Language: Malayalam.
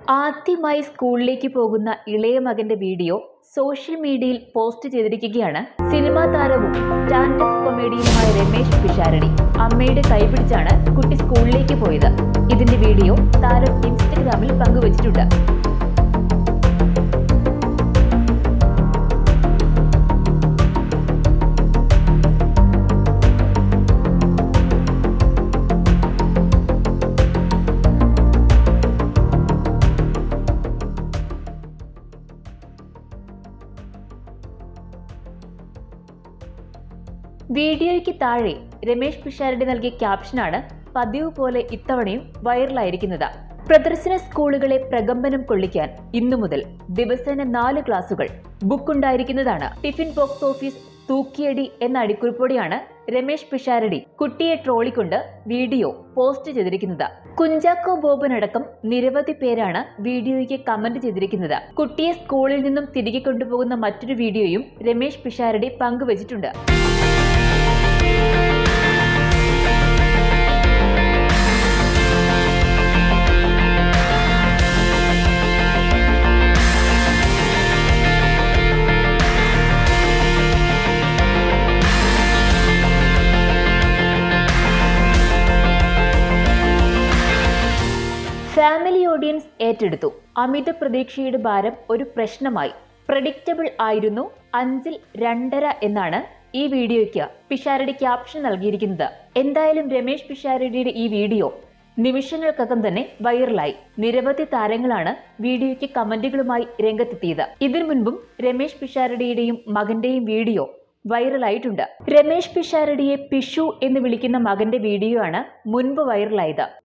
ആദ്യമായി സ്കൂളിലേക്ക് പോകുന്ന ഇളയ മകന്റെ വീഡിയോ സോഷ്യൽ മീഡിയയിൽ പോസ്റ്റ് ചെയ്തിരിക്കുകയാണ് സിനിമാ താരവും സ്റ്റാൻഡപ്പ് കൊമേഡിയനുമായ രമേശ് പിഷാരടി അമ്മയുടെ കൈപിടിച്ചാണ് കുട്ടി സ്കൂളിലേക്ക് പോയത് ഇതിന്റെ വീഡിയോ താരം ഇൻസ്റ്റഗ്രാമിൽ പങ്കുവച്ചിട്ടുണ്ട് വീഡിയോയ്ക്ക് താഴെ രമേശ് പിഷാരടി നൽകിയ ക്യാപ്ഷനാണ് പതിവ് പോലെ ഇത്തവണയും വൈറലായിരിക്കുന്നത് പ്രദർശന സ്കൂളുകളെ പ്രകമ്പനം കൊള്ളിക്കാൻ ഇന്നു മുതൽ ദിവസേന നാല് ക്ലാസുകൾ ബുക്ക് ഉണ്ടായിരിക്കുന്നതാണ് ടിഫിൻ ബോക്സ് ഓഫീസ് തൂക്കിയടി എന്ന അടിക്കുറിപ്പോടെയാണ് രമേശ് പിഷാരടി കുട്ടിയെ ട്രോളിക്കൊണ്ട് വീഡിയോ പോസ്റ്റ് ചെയ്തിരിക്കുന്നത് കുഞ്ചാക്കോ ബോബനടക്കം നിരവധി പേരാണ് വീഡിയോയ്ക്ക് കമന്റ് ചെയ്തിരിക്കുന്നത് കുട്ടിയെ സ്കൂളിൽ നിന്നും തിരികെ കൊണ്ടുപോകുന്ന മറ്റൊരു വീഡിയോയും രമേശ് പിഷാരടി പങ്കുവച്ചിട്ടുണ്ട് ഫാമിലി ഓഡിയൻസ് ഏറ്റെടുത്തു അമിത പ്രതീക്ഷയുടെ ഭാരം ഒരു പ്രശ്നമായി പ്രഡിക്റ്റബിൾ ആയിരുന്നു അഞ്ചിൽ രണ്ടര എന്നാണ് ഈ വീഡിയോയ്ക്ക് പിഷാരടി ക്യാപ്ഷൻ നൽകിയിരിക്കുന്നത് എന്തായാലും രമേശ് പിഷാരടിയുടെ ഈ വീഡിയോ നിമിഷങ്ങൾക്കകം തന്നെ വൈറലായി നിരവധി താരങ്ങളാണ് വീഡിയോയ്ക്ക് കമന്റുകളുമായി രംഗത്തെത്തിയത് ഇതിനു മുൻപും രമേശ് പിഷാരടിയുടെയും മകന്റെയും വീഡിയോ വൈറലായിട്ടുണ്ട് രമേശ് പിഷാരടിയെ പിഷു എന്ന് വിളിക്കുന്ന മകന്റെ വീഡിയോ ആണ് മുൻപ് വൈറലായത്